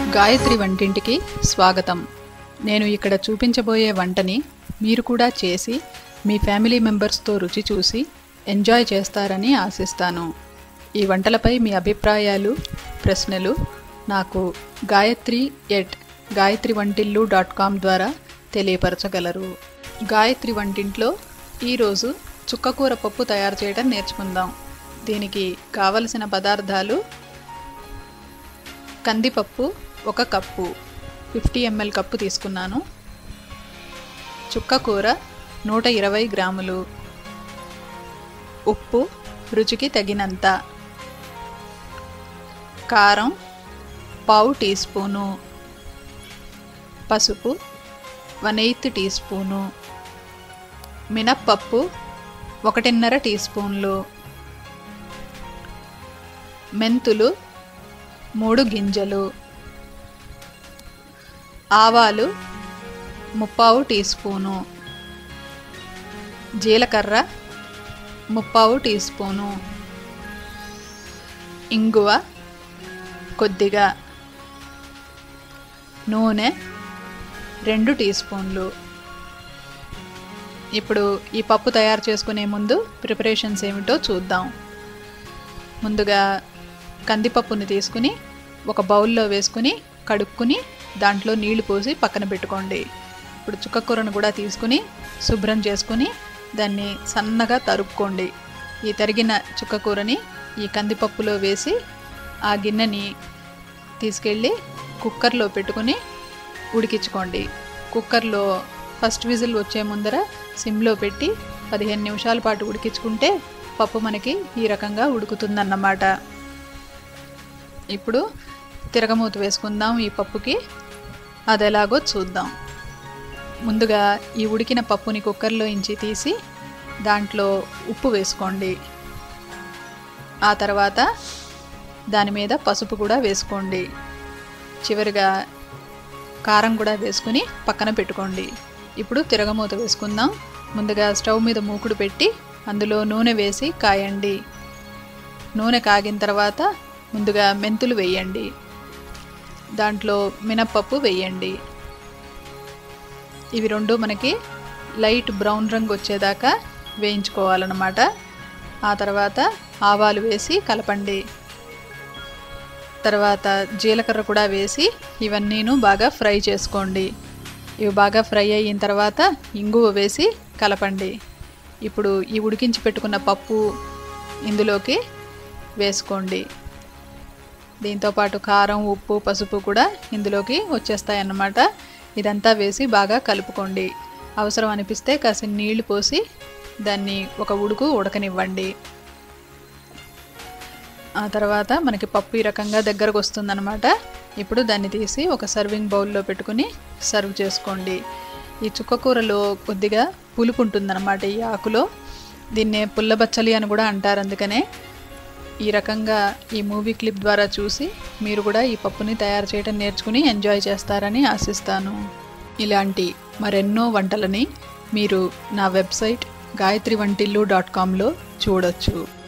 గాయత్రి వంటింటికి స్వాగతం నేను ఇక్కడ చూపించబోయే వంటని మీరు కూడా చేసి మీ ఫ్యామిలీ మెంబర్స్తో రుచి చూసి ఎంజాయ్ చేస్తారని ఆశిస్తాను ఈ వంటలపై మీ అభిప్రాయాలు ప్రశ్నలు నాకు గాయత్రి ఎట్ గాయత్రి వంటిల్లు డాట్ కామ్ ద్వారా తెలియపరచగలరు గాయత్రి వంటింట్లో ఈరోజు చుక్కకూర పప్పు తయారు చేయడం నేర్చుకుందాం దీనికి కావలసిన పదార్థాలు కందిపప్పు ఒక కప్పు ఫిఫ్టీ ఎంఎల్ కప్పు తీసుకున్నాను చుక్కకూర నూట ఇరవై గ్రాములు ఉప్పు రుచికి తగినంత కారం పావు టీ స్పూను పసుపు వన్ ఎయిత్ టీ స్పూను మినప్పప్పు ఒకటిన్నర టీ స్పూన్లు మెంతులు మూడు గింజలు ఆవాలు ముప్పావు టీ స్పూను జీలకర్ర ముప్పావు టీ స్పూను ఇంగువ కొద్దిగా నూనె రెండు టీ స్పూన్లు ఇప్పుడు ఈ పప్పు తయారు చేసుకునే ముందు ప్రిపరేషన్స్ ఏమిటో చూద్దాం ముందుగా కందిపప్పుని తీసుకుని ఒక బౌల్లో వేసుకుని కడుక్కుని దాంట్లో నీళ్లు పోసి పక్కన పెట్టుకోండి ఇప్పుడు చుక్కకూరను కూడా తీసుకుని శుభ్రం చేసుకుని దాన్ని సన్నగా తరుక్కోండి ఈ తరిగిన చుక్కకూరని ఈ కందిపప్పులో వేసి ఆ గిన్నెని తీసుకెళ్ళి కుక్కర్లో పెట్టుకుని ఉడికించుకోండి కుక్కర్లో ఫస్ట్ విజిల్ వచ్చే ముందర సిమ్లో పెట్టి పదిహేను నిమిషాల పాటు ఉడికించుకుంటే పప్పు మనకి ఈ రకంగా ఉడుకుతుందన్నమాట ఇప్పుడు తిరగమూత వేసుకుందాం ఈ పప్పుకి అది ఎలాగో చూద్దాం ముందుగా ఈ ఉడికిన పప్పుని కుక్కర్లో ఇంచి తీసి దాంట్లో ఉప్పు వేసుకోండి ఆ తర్వాత దాని మీద పసుపు కూడా వేసుకోండి చివరిగా కారం కూడా వేసుకుని పక్కన పెట్టుకోండి ఇప్పుడు తిరగమూత వేసుకుందాం ముందుగా స్టవ్ మీద మూకుడు పెట్టి అందులో నూనె వేసి కాయండి నూనె కాగిన తర్వాత ముందుగా మెంతులు వేయండి దాంట్లో మినప్పప్పు వేయండి ఇవి రెండు మనకి లైట్ బ్రౌన్ రంగు వచ్చేదాకా వేయించుకోవాలన్నమాట ఆ తర్వాత ఆవాలు వేసి కలపండి తర్వాత జీలకర్ర కూడా వేసి ఇవన్నీను బాగా ఫ్రై చేసుకోండి ఇవి బాగా ఫ్రై అయిన తర్వాత ఇంగువ వేసి కలపండి ఇప్పుడు ఈ ఉడికించి పెట్టుకున్న పప్పు ఇందులోకి వేసుకోండి దీంతోపాటు కారం ఉప్పు పసుపు కూడా ఇందులోకి వచ్చేస్తాయి అన్నమాట ఇదంతా వేసి బాగా కలుపుకోండి అవసరం అనిపిస్తే కాసిన నీళ్లు పోసి దాన్ని ఒక ఉడుకు ఉడకనివ్వండి ఆ తర్వాత మనకి పప్పు ఈ రకంగా దగ్గరకు వస్తుందన్నమాట ఇప్పుడు దాన్ని తీసి ఒక సర్వింగ్ బౌల్లో పెట్టుకుని సర్వ్ చేసుకోండి ఈ చుక్కకూరలో కొద్దిగా పులుపు ఉంటుందన్నమాట ఈ ఆకులో దీన్నే పుల్లబచ్చలి అని కూడా అంటారు అందుకనే ఈ రకంగా ఈ మూవీ క్లిప్ ద్వారా చూసి మీరు కూడా ఈ పప్పుని తయారు చేయడం నేర్చుకుని ఎంజాయ్ చేస్తారని ఆశిస్తాను ఇలాంటి మరెన్నో వంటలని మీరు నా వెబ్సైట్ గాయత్రి వంటిల్లు డాట్ కామ్లో చూడొచ్చు